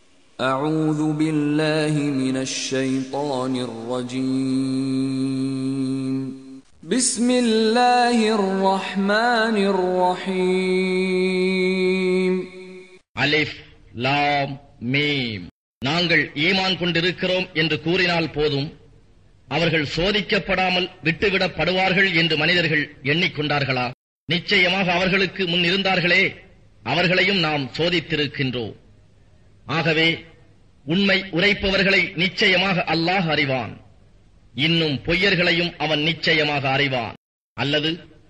أعوذ بالله من الشيطان الرجيم بسم الله الرحمن الرحيم அலிஃப் லாம் மீம் நாங்கள் ஈமான் கொண்டிருக்கிறோம் என்று கூறினால் போதும் அவர்கள் சோதிக்கப்படாமல் விட்டுவிடப்படுவார்கள் என்று மனிதர்கள் எண்ணிக்கொண்டார்களா நிச்சயமாக அவர்களுக்கு முன் இருந்தார்களே அவர்களையும் நாம் சோதித்திருக்கின்றோம் ஆகவே உண்மை உரைப்பவர்களை நிச்சயமாக அல்லாஹ் அறிவான் இன்னும் பொய்யர்களையும் அவன் நிச்சயமாக அறிவான் அல்லது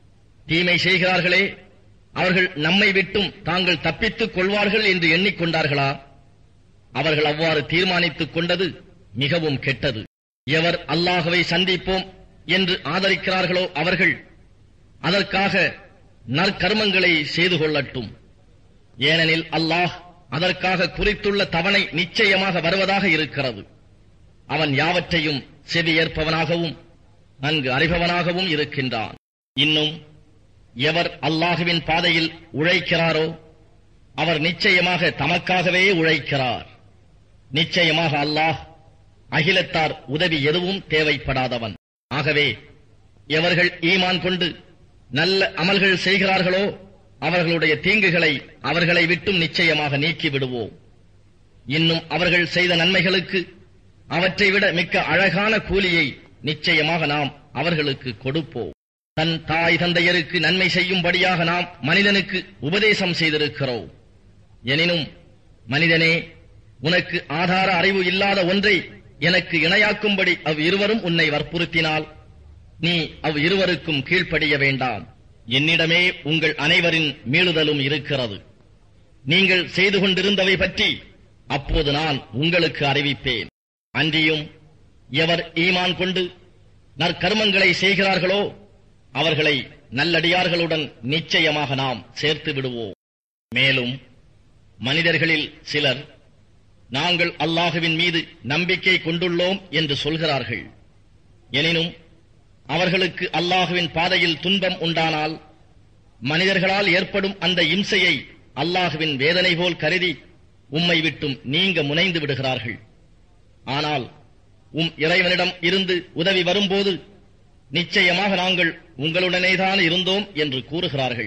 தீமை செய்கிறார்களே அவர்கள் நம்மை விட்டும் தாங்கள் தப்பித்துக் கொள்வார்கள் என்று எண்ணிக்கொண்டார்களா அவர்கள் அவ்வாறு தீர்மானித்துக் கொண்டது மிகவும் கெட்டது எவர் அல்லாஹவை சந்திப்போம் என்று ஆதரிக்கிறார்களோ அவர்கள் அதற்காக நற்கர்மங்களை செய்து கொள்ளட்டும் ஏனெனில் அல்லாஹ் அதற்காக குறித்துள்ள தவணை நிச்சயமாக வருவதாக இருக்கிறது அவன் யாவற்றையும் செவியேற்பவனாகவும் நன்கு அறிபவனாகவும் இருக்கின்றான் இன்னும் எவர் அல்லாஹுவின் பாதையில் உழைக்கிறாரோ அவர் நிச்சயமாக தமக்காகவே உழைக்கிறார் நிச்சயமாக அல்லாஹ் அகிலத்தார் உதவி எதுவும் தேவைப்படாதவன் ஆகவே எவர்கள் ஈமான் கொண்டு நல்ல அமல்கள் செய்கிறார்களோ அவர்களுடைய தீங்குகளை அவர்களை விட்டும் நிச்சயமாக நீக்கி விடுவோம் இன்னும் அவர்கள் செய்த நன்மைகளுக்கு அவற்றை விட மிக்க அழகான கூலியை நிச்சயமாக நாம் அவர்களுக்கு கொடுப்போம் தன் தாய் தந்தையருக்கு நன்மை செய்யும்படியாக நாம் மனிதனுக்கு உபதேசம் செய்திருக்கிறோம் எனினும் மனிதனே உனக்கு ஆதார அறிவு இல்லாத ஒன்றை எனக்கு இணையாக்கும்படி அவ் இருவரும் உன்னை வற்புறுத்தினால் நீ அவ் இருவருக்கும் கீழ்ப்படிய வேண்டாம் என்னிடமே உங்கள் அனைவரின் மீளுதலும் இருக்கிறது நீங்கள் செய்து கொண்டிருந்தவை பற்றி அப்போது நான் உங்களுக்கு அறிவிப்பேன் அன்றியும் எவர் ஈமான் கொண்டு நற்கர்மங்களை செய்கிறார்களோ அவர்களை நல்லடியார்களுடன் நிச்சயமாக நாம் சேர்த்து விடுவோம் மேலும் மனிதர்களில் சிலர் நாங்கள் அல்லாஹுவின் மீது நம்பிக்கை கொண்டுள்ளோம் என்று சொல்கிறார்கள் எனினும் அவர்களுக்கு அல்லாஹுவின் பாதையில் துன்பம் உண்டானால் மனிதர்களால் ஏற்படும் அந்த இம்சையை அல்லாஹுவின் வேதனை போல் கருதி உம்மை விட்டும் நீங்க முனைந்து விடுகிறார்கள் ஆனால் உம் இறைவனிடம் இருந்து உதவி வரும்போது நிச்சயமாக நாங்கள் உங்களுடனேதான் இருந்தோம் என்று கூறுகிறார்கள்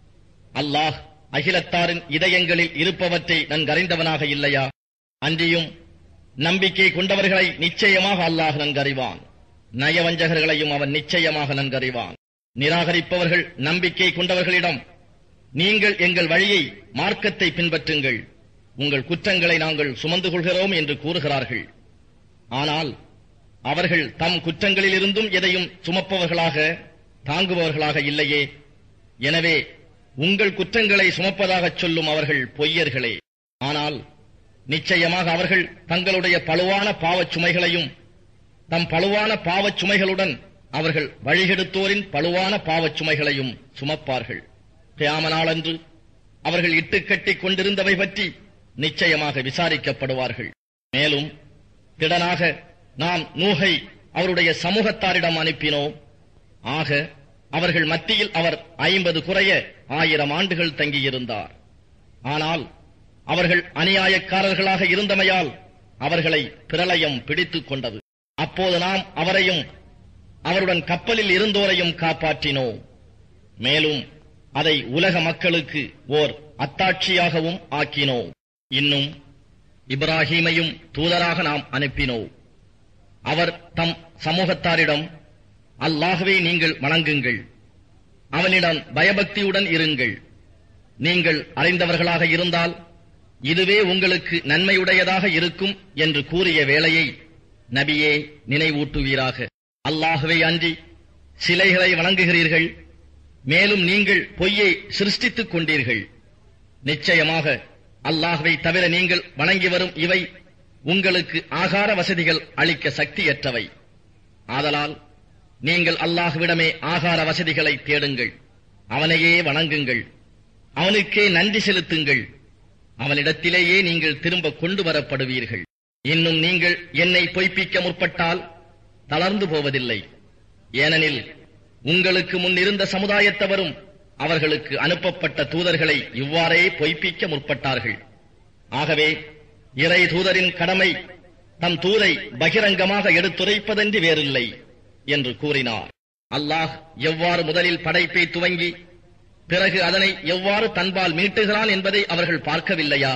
அல்லாஹ் அகிலத்தாரின் இதயங்களில் இருப்பவற்றை நன்கறிந்தவனாக இல்லையா அன்றியும் நம்பிக்கை கொண்டவர்களை நிச்சயமாக அல்லாஹ் நன்கறிவான் நயவஞ்சகர்களையும் அவன் நிச்சயமாக நன்கறிவான் நிராகரிப்பவர்கள் நம்பிக்கை கொண்டவர்களிடம் நீங்கள் எங்கள் வழியை மார்க்கத்தை பின்பற்றுங்கள் உங்கள் குற்றங்களை நாங்கள் சுமந்து கொள்கிறோம் என்று கூறுகிறார்கள் ஆனால் அவர்கள் தம் குற்றங்களிலிருந்தும் எதையும் சுமப்பவர்களாக தாங்குபவர்களாக இல்லையே எனவே உங்கள் குற்றங்களை சுமப்பதாகச் சொல்லும் அவர்கள் பொய்யர்களே ஆனால் நிச்சயமாக அவர்கள் தங்களுடைய பழுவான பாவச் சுமைகளையும் தம் பழுவான பாவச் சுமைகளுடன் அவர்கள் வழிகெடுத்தோரின் பழுவான பாவச் சுமைகளையும் சுமப்பார்கள் தியாமனாளன்று அவர்கள் இட்டுக்கட்டிக் கொண்டிருந்தவை பற்றி நிச்சயமாக விசாரிக்கப்படுவார்கள் மேலும் திடனாக நாம் நூகை அவருடைய சமூகத்தாரிடம் அனுப்பினோம் ஆக அவர்கள் மத்தியில் அவர் ஐம்பது குறைய ஆயிரம் ஆண்டுகள் தங்கியிருந்தார் ஆனால் அவர்கள் அநியாயக்காரர்களாக இருந்தமையால் அவர்களை பிரளயம் பிடித்துக் கொண்டது அப்போது நாம் அவரையும் அவருடன் கப்பலில் இருந்தோரையும் காப்பாற்றினோம் மேலும் அதை உலக மக்களுக்கு ஓர் அத்தாட்சியாகவும் ஆக்கினோம் இன்னும் இப்ராஹீமையும் தூதராக நாம் அனுப்பினோம் அவர் தம் சமூகத்தாரிடம் அல்லாகவே நீங்கள் வணங்குங்கள் அவனிடம் பயபக்தியுடன் இருங்கள் நீங்கள் அறிந்தவர்களாக இருந்தால் இதுவே உங்களுக்கு நன்மையுடையதாக இருக்கும் என்று கூறிய வேளையை நபியே நினைவூட்டுவீராக அல்லாகவே அன்றி சிலைகளை வணங்குகிறீர்கள் மேலும் நீங்கள் பொய்யை சிருஷ்டித்துக் கொண்டீர்கள் நிச்சயமாக அல்லாஹ்வை தவிர நீங்கள் வணங்கி வரும் இவை உங்களுக்கு ஆகார வசதிகள் அளிக்க சக்தியற்றவை ஆதலால் நீங்கள் அல்லாஹ்விடமே ஆகார வசதிகளை தேடுங்கள் அவனையே வணங்குங்கள் அவனுக்கே நன்றி செலுத்துங்கள் அவனிடத்திலேயே நீங்கள் திரும்ப கொண்டு வரப்படுவீர்கள் இன்னும் நீங்கள் என்னை பொய்ப்பிக்க முற்பட்டால் தளர்ந்து போவதில்லை ஏனெனில் உங்களுக்கு முன் இருந்த சமுதாயத்தவரும் அவர்களுக்கு அனுப்பப்பட்ட தூதர்களை இவ்வாறே பொய்ப்பிக்க முற்பட்டார்கள் ஆகவே இறை தூதரின் கடமை தம் தூரை பகிரங்கமாக எடுத்துரைப்பதன்றி வேறில்லை என்று கூறினார் அல்லாஹ் எவ்வாறு முதலில் படைப்பை துவங்கி பிறகு அதனை எவ்வாறு தன்பால் மீட்டுகிறான் என்பதை அவர்கள் பார்க்கவில்லையா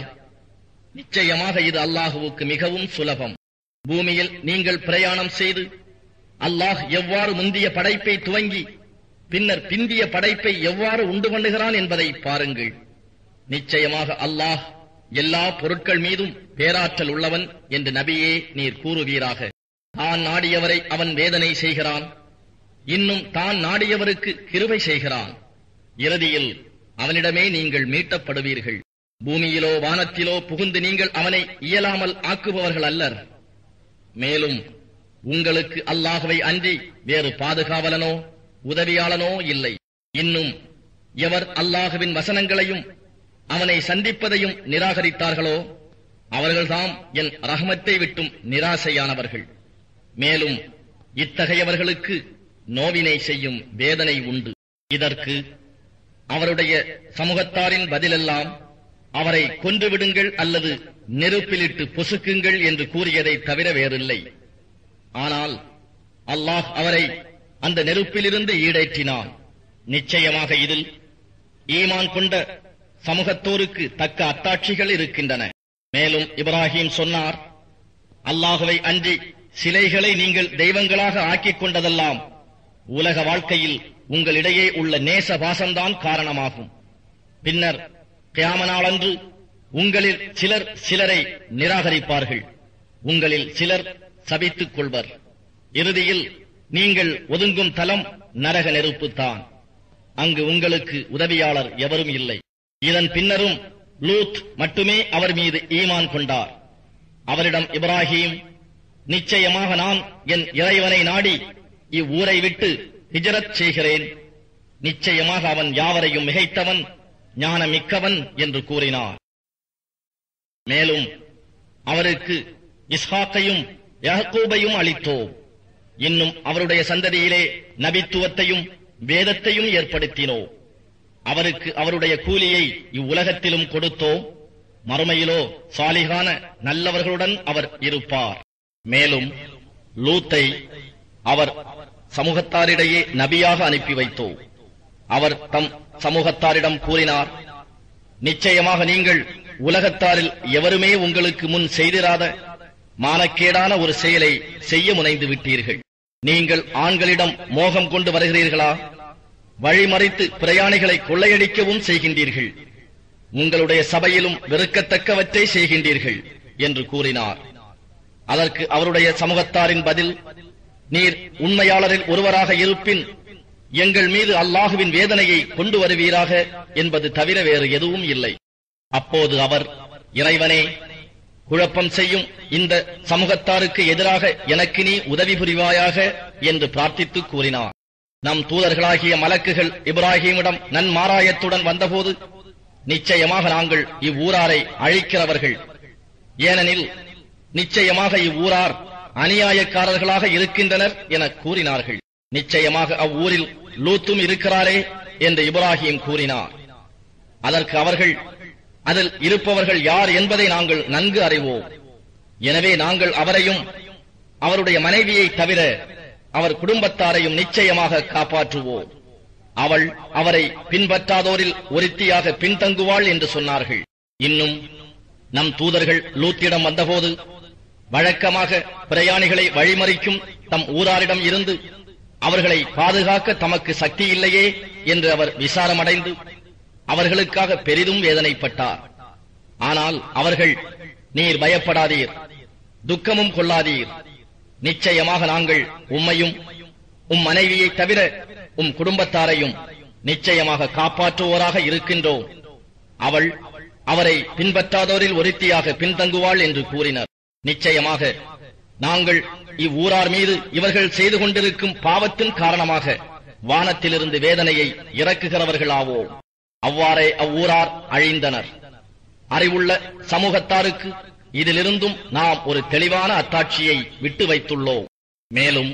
நிச்சயமாக இது அல்லாஹுவுக்கு மிகவும் சுலபம் பூமியில் நீங்கள் பிரயாணம் செய்து அல்லாஹ் எவ்வாறு முந்திய படைப்பை துவங்கி பின்னர் பிந்திய படைப்பை எவ்வாறு உண்டு பண்ணுகிறான் என்பதை பாருங்கள் நிச்சயமாக அல்லாஹ் எல்லா பொருட்கள் மீதும் பேராற்றல் உள்ளவன் என்று நபியே நீர் கூறுவீராக தான் நாடியவரை அவன் வேதனை செய்கிறான் இன்னும் தான் நாடியவருக்கு கிருபை செய்கிறான் இறுதியில் அவனிடமே நீங்கள் மீட்டப்படுவீர்கள் பூமியிலோ வானத்திலோ புகுந்து நீங்கள் அவனை இயலாமல் ஆக்குபவர்கள் அல்லர் மேலும் உங்களுக்கு அல்லாஹுவை அன்றி வேறு பாதுகாவலனோ உதவியாளனோ இல்லை இன்னும் எவர் அல்லாஹுவின் வசனங்களையும் அவனை சந்திப்பதையும் நிராகரித்தார்களோ அவர்கள்தாம் என் ரஹமத்தை விட்டும் நிராசையானவர்கள் மேலும் இத்தகையவர்களுக்கு நோவினை செய்யும் வேதனை உண்டு இதற்கு அவருடைய சமூகத்தாரின் பதிலெல்லாம் அவரை கொன்றுவிடுங்கள் அல்லது நெருப்பிலிட்டு பொசுக்குங்கள் என்று கூறியதை தவிர வேறில்லை ஆனால் அல்லாஹ் அவரை அந்த நெருப்பிலிருந்து ஈடேற்றினான் நிச்சயமாக இதில் ஈமான் கொண்ட சமூகத்தோருக்கு தக்க அத்தாட்சிகள் இருக்கின்றன மேலும் இப்ராஹிம் சொன்னார் அல்லாஹுவை அன்றி சிலைகளை நீங்கள் தெய்வங்களாக ஆக்கிக் கொண்டதெல்லாம் உலக வாழ்க்கையில் உங்களிடையே உள்ள நேச பாசம்தான் காரணமாகும் பின்னர் கியாம நாளன்று உங்களில் சிலர் சிலரை நிராகரிப்பார்கள் உங்களில் சிலர் சபித்துக் கொள்வர் இறுதியில் நீங்கள் ஒதுங்கும் தலம் நரக நெருப்புத்தான் அங்கு உங்களுக்கு உதவியாளர் எவரும் இல்லை இதன் பின்னரும் லூத் மட்டுமே அவர் மீது ஈமான் கொண்டார் அவரிடம் இப்ராஹிம் நிச்சயமாக நான் என் இறைவனை நாடி இவ்வூரை விட்டு ஹிஜரத் செய்கிறேன் நிச்சயமாக அவன் யாவரையும் மிகைத்தவன் ஞானமிக்கவன் என்று கூறினார் மேலும் அவருக்கு இஸ்ஹாக்கையும் யஹக்கூபையும் அளித்தோம் இன்னும் அவருடைய சந்ததியிலே நபித்துவத்தையும் வேதத்தையும் ஏற்படுத்தினோம் அவருக்கு அவருடைய கூலியை இவ்வுலகத்திலும் கொடுத்தோம் மறுமையிலோ சாலிகான நல்லவர்களுடன் அவர் இருப்பார் மேலும் லூத்தை அவர் சமூகத்தாரிடையே நபியாக அனுப்பி வைத்தோம் அவர் தம் சமூகத்தாரிடம் கூறினார் நிச்சயமாக நீங்கள் உலகத்தாரில் எவருமே உங்களுக்கு முன் செய்திராத மானக்கேடான ஒரு செயலை செய்ய முனைந்து விட்டீர்கள் நீங்கள் ஆண்களிடம் மோகம் கொண்டு வருகிறீர்களா வழிமறைத்து பிரயாணிகளை கொள்ளையடிக்கவும் செய்கின்றீர்கள் உங்களுடைய சபையிலும் வெறுக்கத்தக்கவற்றை செய்கின்றீர்கள் என்று கூறினார் அதற்கு அவருடைய சமூகத்தாரின் பதில் நீர் உண்மையாளரில் ஒருவராக இருப்பின் எங்கள் மீது அல்லாஹுவின் வேதனையை கொண்டு வருவீராக என்பது தவிர வேறு எதுவும் இல்லை அப்போது அவர் இறைவனே குழப்பம் செய்யும் இந்த சமூகத்தாருக்கு எதிராக எனக்கு நீ உதவி புரிவாயாக என்று பிரார்த்தித்து கூறினார் நம் தூதர்களாகிய மலக்குகள் இப்ராஹீமிடம் நன்மாராயத்துடன் வந்தபோது நிச்சயமாக நாங்கள் இவ்வூராரை அழிக்கிறவர்கள் ஏனெனில் நிச்சயமாக இவ்வூரார் அநியாயக்காரர்களாக இருக்கின்றனர் என கூறினார்கள் நிச்சயமாக அவ்வூரில் லூத்தும் இருக்கிறாரே என்று இப்ராஹிம் கூறினார் அதற்கு அவர்கள் அதில் இருப்பவர்கள் யார் என்பதை நாங்கள் நன்கு அறிவோம் எனவே நாங்கள் அவரையும் அவருடைய மனைவியை தவிர அவர் குடும்பத்தாரையும் நிச்சயமாக காப்பாற்றுவோம் அவள் அவரை பின்பற்றாதோரில் ஒருத்தியாக பின்தங்குவாள் என்று சொன்னார்கள் இன்னும் நம் தூதர்கள் லூத்திடம் வந்தபோது வழக்கமாக பிரயாணிகளை வழிமறிக்கும் தம் ஊராரிடம் இருந்து அவர்களை பாதுகாக்க தமக்கு சக்தி இல்லையே என்று அவர் விசாரமடைந்து அவர்களுக்காக பெரிதும் வேதனைப்பட்டார் ஆனால் அவர்கள் நீர் பயப்படாதீர் துக்கமும் கொள்ளாதீர் நிச்சயமாக நாங்கள் உம்மையும் உம் மனைவியை தவிர உம் குடும்பத்தாரையும் நிச்சயமாக காப்பாற்றுவோராக இருக்கின்றோம் அவள் அவரை பின்பற்றாதோரில் ஒருத்தியாக பின்தங்குவாள் என்று கூறினர் நிச்சயமாக நாங்கள் இவ்வூரார் மீது இவர்கள் செய்து கொண்டிருக்கும் பாவத்தின் காரணமாக வானத்திலிருந்து வேதனையை இறக்குகிறவர்கள் ஆவோம் அவ்வாறே அவ்வூரார் அழிந்தனர் அறிவுள்ள சமூகத்தாருக்கு இதிலிருந்தும் நாம் ஒரு தெளிவான அத்தாட்சியை விட்டு வைத்துள்ளோம் மேலும்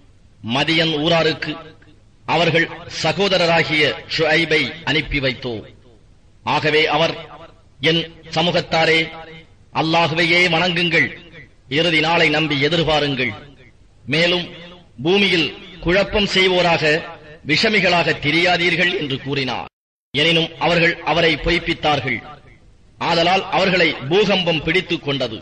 மதியன் ஊராருக்கு அவர்கள் சகோதரராகிய ஷுஐபை அனுப்பி வைத்தோம் ஆகவே அவர் என் சமூகத்தாரே அல்லாஹுவையே வணங்குங்கள் இறுதி நாளை நம்பி எதிர்பாருங்கள் மேலும் பூமியில் குழப்பம் செய்வோராக விஷமிகளாக திரியாதீர்கள் என்று கூறினார் எனினும் அவர்கள் அவரை பொய்ப்பித்தார்கள் ஆதலால் அவர்களை பூகம்பம் பிடித்துக் கொண்டது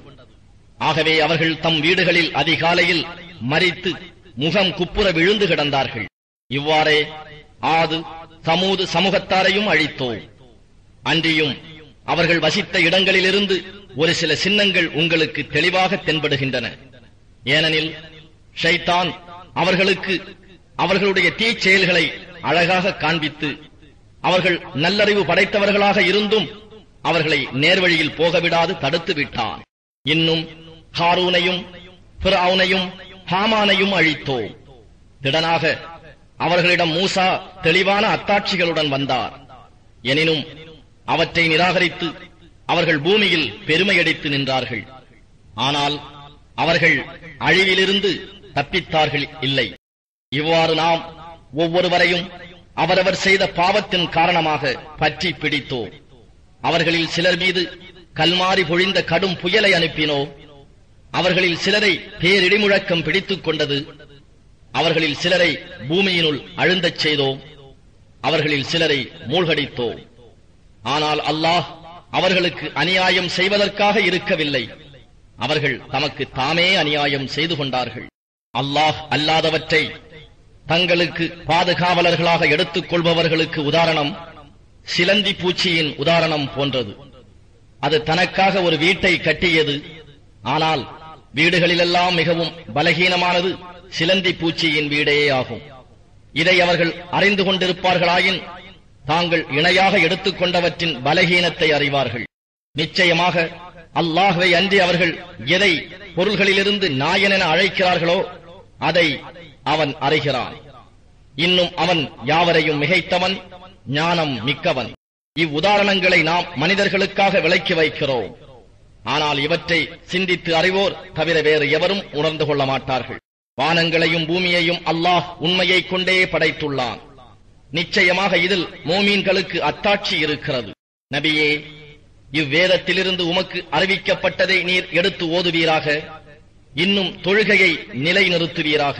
ஆகவே அவர்கள் தம் வீடுகளில் அதிகாலையில் மறித்து முகம் குப்புற விழுந்து கிடந்தார்கள் இவ்வாறே ஆது சமூது சமூகத்தாரையும் அழித்தோம் அன்றியும் அவர்கள் வசித்த இடங்களிலிருந்து ஒரு சில சின்னங்கள் உங்களுக்கு தெளிவாக தென்படுகின்றன ஏனெனில் ஷைத்தான் அவர்களுக்கு அவர்களுடைய தீச் செயல்களை அழகாக காண்பித்து அவர்கள் நல்லறிவு படைத்தவர்களாக இருந்தும் அவர்களை நேர்வழியில் போகவிடாது தடுத்து விட்டான் இன்னும் ஹாரூனையும் பிறவுனையும் ஹாமானையும் அழித்தோம் திடனாக அவர்களிடம் மூசா தெளிவான அத்தாட்சிகளுடன் வந்தார் எனினும் அவற்றை நிராகரித்து அவர்கள் பூமியில் பெருமையடித்து நின்றார்கள் ஆனால் அவர்கள் அழிவிலிருந்து தப்பித்தார்கள் இல்லை இவ்வாறு நாம் ஒவ்வொருவரையும் அவரவர் செய்த பாவத்தின் காரணமாக பற்றி பிடித்தோம் அவர்களில் சிலர் மீது கல்மாரி பொழிந்த கடும் புயலை அனுப்பினோ அவர்களில் சிலரை பேரிடிமுழக்கம் பிடித்துக் கொண்டது அவர்களில் சிலரை பூமியினுள் அழுந்தச் செய்தோம் அவர்களில் சிலரை மூழ்கடித்தோம் ஆனால் அல்லாஹ் அவர்களுக்கு அநியாயம் செய்வதற்காக இருக்கவில்லை அவர்கள் தமக்கு தாமே அநியாயம் செய்து கொண்டார்கள் அல்லாஹ் அல்லாதவற்றை தங்களுக்கு பாதுகாவலர்களாக எடுத்துக் கொள்பவர்களுக்கு உதாரணம் சிலந்தி பூச்சியின் உதாரணம் போன்றது அது தனக்காக ஒரு வீட்டை கட்டியது ஆனால் வீடுகளிலெல்லாம் மிகவும் பலகீனமானது சிலந்தி பூச்சியின் வீடே ஆகும் இதை அவர்கள் அறிந்து கொண்டிருப்பார்களாயின் தாங்கள் இணையாக எடுத்துக் கொண்டவற்றின் பலகீனத்தை அறிவார்கள் நிச்சயமாக அல்லாஹ்வை அன்றி அவர்கள் எதை பொருள்களிலிருந்து நாயன் என அழைக்கிறார்களோ அதை அவன் அறிகிறான் இன்னும் அவன் யாவரையும் மிகைத்தவன் ஞானம் மிக்கவன் இவ்வுதாரணங்களை நாம் மனிதர்களுக்காக விளக்கி வைக்கிறோம் ஆனால் இவற்றை சிந்தித்து அறிவோர் தவிர வேறு எவரும் உணர்ந்து கொள்ள மாட்டார்கள் வானங்களையும் பூமியையும் அல்லாஹ் உண்மையைக் கொண்டே படைத்துள்ளான் நிச்சயமாக இதில் மோமீன்களுக்கு அத்தாட்சி இருக்கிறது நபியே இவ்வேதத்திலிருந்து உமக்கு அறிவிக்கப்பட்டதை நீர் எடுத்து ஓதுவீராக இன்னும் தொழுகையை நிலைநிறுத்துவீராக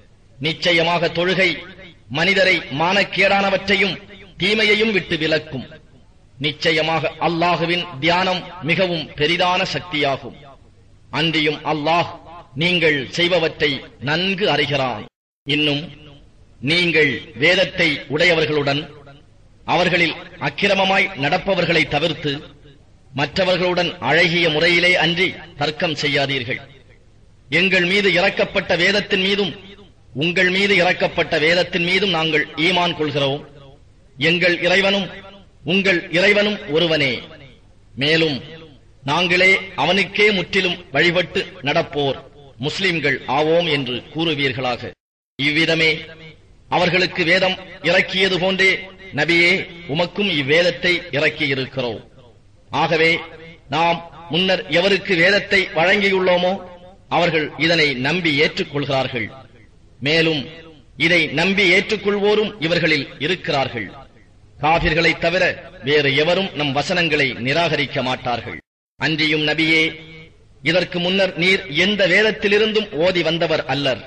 நிச்சயமாக தொழுகை மனிதரை மானக்கேடானவற்றையும் தீமையையும் விட்டு விலக்கும் நிச்சயமாக அல்லாஹுவின் தியானம் மிகவும் பெரிதான சக்தியாகும் அன்றியும் அல்லாஹ் நீங்கள் செய்பவற்றை நன்கு அறிகிறான் இன்னும் நீங்கள் வேதத்தை உடையவர்களுடன் அவர்களில் அக்கிரமமாய் நடப்பவர்களை தவிர்த்து மற்றவர்களுடன் அழகிய முறையிலே அன்றி தர்க்கம் செய்யாதீர்கள் எங்கள் மீது இறக்கப்பட்ட வேதத்தின் மீதும் உங்கள் மீது இறக்கப்பட்ட வேதத்தின் மீதும் நாங்கள் ஈமான் கொள்கிறோம் எங்கள் இறைவனும் உங்கள் இறைவனும் ஒருவனே மேலும் நாங்களே அவனுக்கே முற்றிலும் வழிபட்டு நடப்போர் முஸ்லிம்கள் ஆவோம் என்று கூறுவீர்களாக இவ்விதமே அவர்களுக்கு வேதம் இறக்கியது போன்றே நபியே உமக்கும் இவ்வேதத்தை இறக்கியிருக்கிறோம் ஆகவே நாம் முன்னர் எவருக்கு வேதத்தை வழங்கியுள்ளோமோ அவர்கள் இதனை நம்பி ஏற்றுக்கொள்கிறார்கள் மேலும் இதை நம்பி ஏற்றுக்கொள்வோரும் இவர்களில் இருக்கிறார்கள் காபிர்களைத் தவிர வேறு எவரும் நம் வசனங்களை நிராகரிக்க மாட்டார்கள் அன்றியும் நபியே இதற்கு முன்னர் நீர் எந்த வேதத்திலிருந்தும் ஓதி வந்தவர் அல்லர்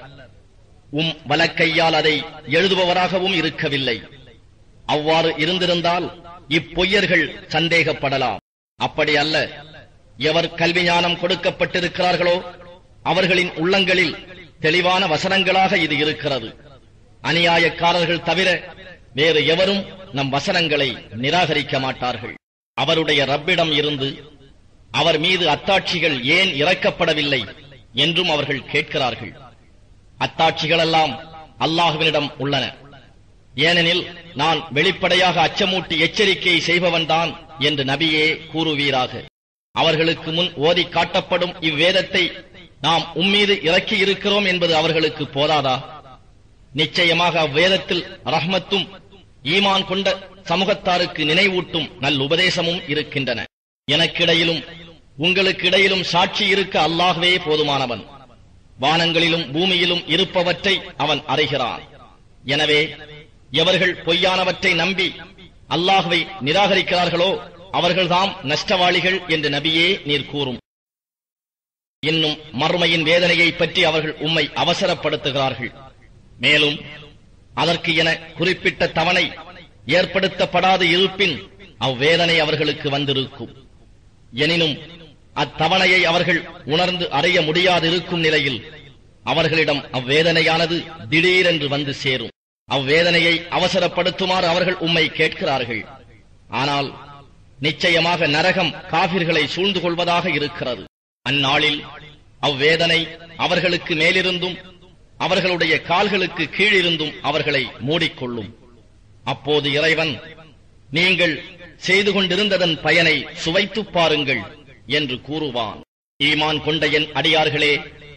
உம் வலக்கையால் அதை எழுதுபவராகவும் இருக்கவில்லை அவ்வாறு இருந்திருந்தால் இப்பொய்யர்கள் சந்தேகப்படலாம் அப்படி அல்ல எவர் கல்வி ஞானம் கொடுக்கப்பட்டிருக்கிறார்களோ அவர்களின் உள்ளங்களில் தெளிவான வசனங்களாக இது இருக்கிறது அநியாயக்காரர்கள் தவிர வேறு எவரும் நம் வசனங்களை நிராகரிக்க மாட்டார்கள் அவருடைய ரப்பிடம் இருந்து அவர் மீது அத்தாட்சிகள் ஏன் இறக்கப்படவில்லை என்றும் அவர்கள் கேட்கிறார்கள் அத்தாட்சிகளெல்லாம் அல்லாஹுவினிடம் உள்ளன ஏனெனில் நான் வெளிப்படையாக அச்சமூட்டி எச்சரிக்கை செய்பவன்தான் என்று நபியே கூறுவீராக அவர்களுக்கு முன் ஓதி காட்டப்படும் இவ்வேதத்தை நாம் உம்மீது இறக்கி இருக்கிறோம் என்பது அவர்களுக்கு போதாதா நிச்சயமாக அவ்வேதத்தில் ரஹ்மத்தும் ஈமான் கொண்ட சமூகத்தாருக்கு நினைவூட்டும் நல்லுபதேசமும் இருக்கின்றன எனக்கிடையிலும் உங்களுக்கு இடையிலும் சாட்சி இருக்க அல்லாகவே போதுமானவன் வானங்களிலும் பூமியிலும் இருப்பவற்றை அவன் அறிகிறான் எனவே எவர்கள் பொய்யானவற்றை நம்பி அல்லாஹுவை நிராகரிக்கிறார்களோ அவர்கள்தாம் நஷ்டவாளிகள் என்று நபியே நீர் கூறும் இன்னும் மறுமையின் வேதனையை பற்றி அவர்கள் உம்மை அவசரப்படுத்துகிறார்கள் மேலும் அதற்கு என குறிப்பிட்ட தவணை ஏற்படுத்தப்படாது இருப்பின் அவ்வேதனை அவர்களுக்கு வந்திருக்கும் எனினும் அத்தவணையை அவர்கள் உணர்ந்து அறிய முடியாதிருக்கும் நிலையில் அவர்களிடம் அவ்வேதனையானது திடீரென்று வந்து சேரும் அவ்வேதனையை அவசரப்படுத்துமாறு அவர்கள் உம்மை கேட்கிறார்கள் ஆனால் நிச்சயமாக நரகம் காபிர்களை சூழ்ந்து கொள்வதாக இருக்கிறது அந்நாளில் அவ்வேதனை அவர்களுக்கு மேலிருந்தும் அவர்களுடைய கால்களுக்கு கீழிருந்தும் அவர்களை மூடிக்கொள்ளும் அப்போது இறைவன் நீங்கள் செய்து கொண்டிருந்ததன் பயனை சுவைத்துப் பாருங்கள் என்று கூறுவான் ஈமான் கொண்ட என் அடியார்களே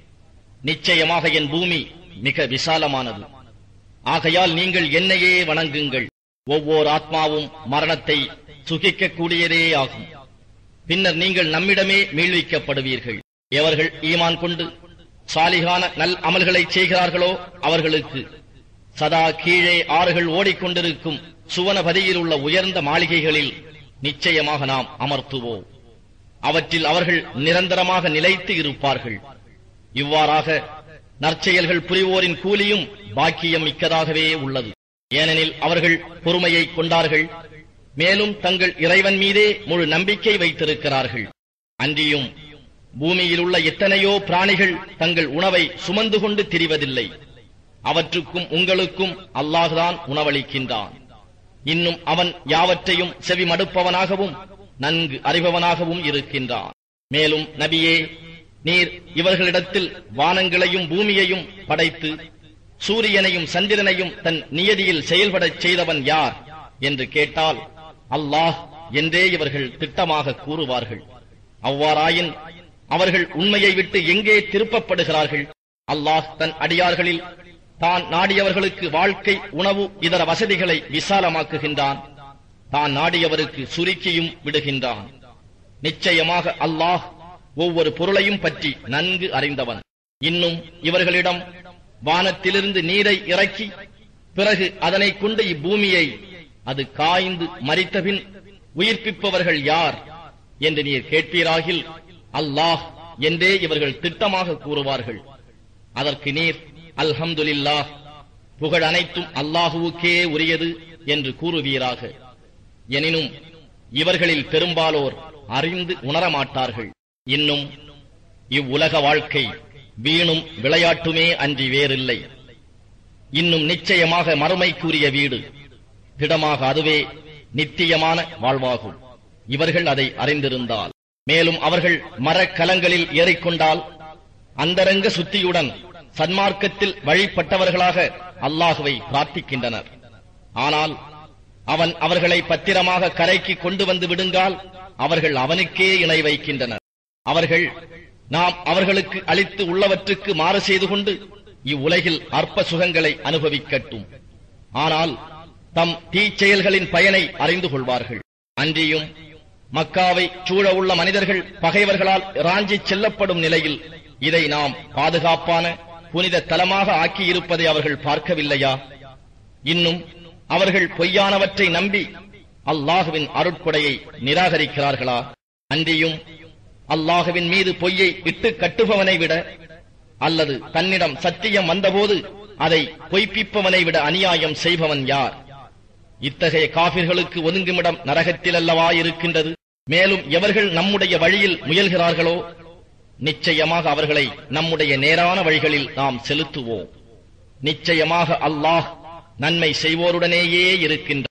நிச்சயமாக என் பூமி மிக விசாலமானது ஆகையால் நீங்கள் என்னையே வணங்குங்கள் ஒவ்வொரு ஆத்மாவும் மரணத்தை சுகிக்கக்கூடியதே ஆகும் பின்னர் நீங்கள் நம்மிடமே மீள்விக்கப்படுவீர்கள் எவர்கள் ஈமான் கொண்டு சாலிகான நல் அமல்களை செய்கிறார்களோ அவர்களுக்கு சதா கீழே ஆறுகள் ஓடிக்கொண்டிருக்கும் சுவனபதியில் உள்ள உயர்ந்த மாளிகைகளில் நிச்சயமாக நாம் அமர்த்துவோம் அவற்றில் அவர்கள் நிரந்தரமாக நிலைத்து இருப்பார்கள் இவ்வாறாக நற்செயல்கள் புரிவோரின் கூலியும் பாக்கியம் மிக்கதாகவே உள்ளது ஏனெனில் அவர்கள் பொறுமையை கொண்டார்கள் மேலும் தங்கள் இறைவன் மீதே முழு நம்பிக்கை வைத்திருக்கிறார்கள் அன்றியும் பூமியில் உள்ள எத்தனையோ பிராணிகள் தங்கள் உணவை சுமந்து கொண்டு திரிவதில்லை அவற்றுக்கும் உங்களுக்கும் அல்லாஹ்தான் உணவளிக்கின்றான் இன்னும் அவன் யாவற்றையும் செவி மடுப்பவனாகவும் நன்கு அறிபவனாகவும் இருக்கின்றான் மேலும் நபியே நீர் இவர்களிடத்தில் வானங்களையும் பூமியையும் படைத்து சூரியனையும் சந்திரனையும் தன் நியதியில் செயல்படச் செய்தவன் யார் என்று கேட்டால் அல்லாஹ் என்றே இவர்கள் திட்டமாக கூறுவார்கள் அவ்வாறாயின் அவர்கள் உண்மையை விட்டு எங்கே திருப்பப்படுகிறார்கள் அல்லாஹ் தன் அடியார்களில் தான் நாடியவர்களுக்கு வாழ்க்கை உணவு இதர வசதிகளை விசாலமாக்குகின்றான் தான் நாடியவருக்கு சுருக்கியும் விடுகின்றான் நிச்சயமாக அல்லாஹ் ஒவ்வொரு பொருளையும் பற்றி நன்கு அறிந்தவன் இன்னும் இவர்களிடம் வானத்திலிருந்து நீரை இறக்கி பிறகு அதனை கொண்டு இப்பூமியை அது காய்ந்து மறித்தபின் உயிர்ப்பிப்பவர்கள் யார் என்று நீர் கேட்பீராகில் அல்லாஹ் என்றே இவர்கள் திட்டமாக கூறுவார்கள் அதற்கு நீர் அல்ஹம்துலில்லாஹ் புகழ் அனைத்தும் அல்லாஹுவுக்கே உரியது என்று கூறுவீராக எனினும் இவர்களில் பெரும்பாலோர் அறிந்து உணரமாட்டார்கள் இன்னும் இவ்வுலக வாழ்க்கை வீணும் விளையாட்டுமே அன்றி வேறில்லை இன்னும் நிச்சயமாக மறுமைக்குரிய வீடு திடமாக அதுவே நித்தியமான வாழ்வாகும் இவர்கள் அதை அறிந்திருந்தால் மேலும் அவர்கள் மரக்கலங்களில் ஏறிக்கொண்டால் அந்தரங்க சுத்தியுடன் சன்மார்க்கத்தில் வழிபட்டவர்களாக அல்லாஹுவை பிரார்த்திக்கின்றனர் ஆனால் அவன் அவர்களை பத்திரமாக கரைக்கு கொண்டு வந்து விடுங்கால் அவர்கள் அவனுக்கே இணை வைக்கின்றனர் அவர்கள் நாம் அவர்களுக்கு அளித்து உள்ளவற்றுக்கு மாறு செய்து கொண்டு இவ்வுலகில் அற்ப சுகங்களை அனுபவிக்கட்டும் ஆனால் தம் தீச்செயல்களின் பயனை அறிந்து கொள்வார்கள் அன்றியும் மக்காவை சூழ உள்ள மனிதர்கள் பகைவர்களால் ராஞ்சி செல்லப்படும் நிலையில் இதை நாம் பாதுகாப்பான புனித தலமாக ஆக்கியிருப்பதை அவர்கள் பார்க்கவில்லையா இன்னும் அவர்கள் பொய்யானவற்றை நம்பி அல்லாஹுவின் அருட்கொடையை நிராகரிக்கிறார்களா அன்றியும் அல்லாஹுவின் மீது பொய்யை இட்டு கட்டுபவனை விட அல்லது தன்னிடம் சத்தியம் வந்தபோது அதை பொய்ப்பிப்பவனை விட அநியாயம் செய்பவன் யார் இத்தகைய காபிர்களுக்கு ஒதுங்குமிடம் நரகத்தில் அல்லவா இருக்கின்றது மேலும் எவர்கள் நம்முடைய வழியில் முயல்கிறார்களோ நிச்சயமாக அவர்களை நம்முடைய நேரான வழிகளில் நாம் செலுத்துவோம் நிச்சயமாக அல்லாஹ் நன்மை செய்வோருடனேயே இருக்கின்றான்